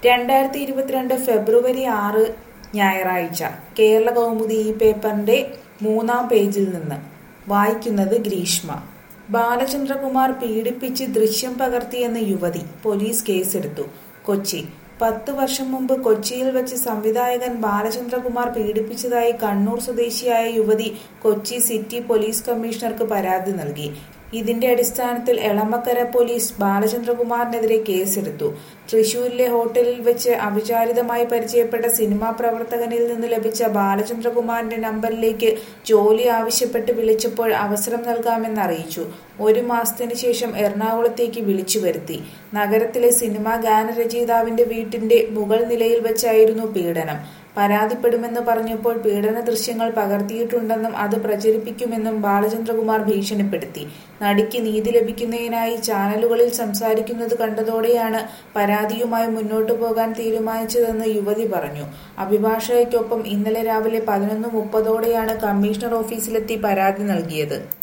രണ്ടായിരത്തി ഇരുപത്തിരണ്ട് ഫെബ്രുവരി ആറ് ഞായറാഴ്ച കേരള കൗമുദി ഈ പേപ്പറിന്റെ മൂന്നാം പേജിൽ നിന്ന് വായിക്കുന്നത് ഗ്രീഷ്മ ബാലചന്ദ്രകുമാർ പീഡിപ്പിച്ച് ദൃശ്യം പകർത്തിയെന്ന് യുവതി പോലീസ് കേസെടുത്തു കൊച്ചി പത്ത് വർഷം മുമ്പ് കൊച്ചിയിൽ വെച്ച് സംവിധായകൻ ബാലചന്ദ്രകുമാർ പീഡിപ്പിച്ചതായി കണ്ണൂർ സ്വദേശിയായ യുവതി കൊച്ചി സിറ്റി പോലീസ് കമ്മീഷണർക്ക് പരാതി നൽകി ഇതിന്റെ അടിസ്ഥാനത്തിൽ എളമക്കര പോലീസ് ബാലചന്ദ്രകുമാറിനെതിരെ കേസെടുത്തു തൃശൂരിലെ ഹോട്ടലിൽ വെച്ച് അവിചാരിതമായി പരിചയപ്പെട്ട സിനിമാ പ്രവർത്തകനിൽ നിന്ന് ലഭിച്ച ബാലചന്ദ്രകുമാറിന്റെ നമ്പറിലേക്ക് ജോലി ആവശ്യപ്പെട്ട് വിളിച്ചപ്പോൾ അവസരം നൽകാമെന്ന് അറിയിച്ചു ഒരു മാസത്തിനു ശേഷം എറണാകുളത്തേക്ക് വിളിച്ചു വരുത്തി നഗരത്തിലെ സിനിമാ ഗാനരചയിതാവിന്റെ വീട്ടിന്റെ മുകൾ നിലയിൽ വെച്ചായിരുന്നു പീഡനം പരാതിപ്പെടുമെന്ന് പറഞ്ഞപ്പോൾ പീഡന ദൃശ്യങ്ങൾ പകർത്തിയിട്ടുണ്ടെന്നും അത് പ്രചരിപ്പിക്കുമെന്നും ബാലചന്ദ്രകുമാർ ഭീഷണിപ്പെടുത്തി നടിക്ക് നീതി ലഭിക്കുന്നതിനായി ചാനലുകളിൽ സംസാരിക്കുന്നത് കണ്ടതോടെയാണ് പരാതിയുമായി മുന്നോട്ടു പോകാൻ തീരുമാനിച്ചതെന്ന് യുവതി പറഞ്ഞു അഭിഭാഷകയ്ക്കൊപ്പം ഇന്നലെ രാവിലെ പതിനൊന്ന് മുപ്പതോടെയാണ് കമ്മീഷണർ ഓഫീസിലെത്തി പരാതി നൽകിയത്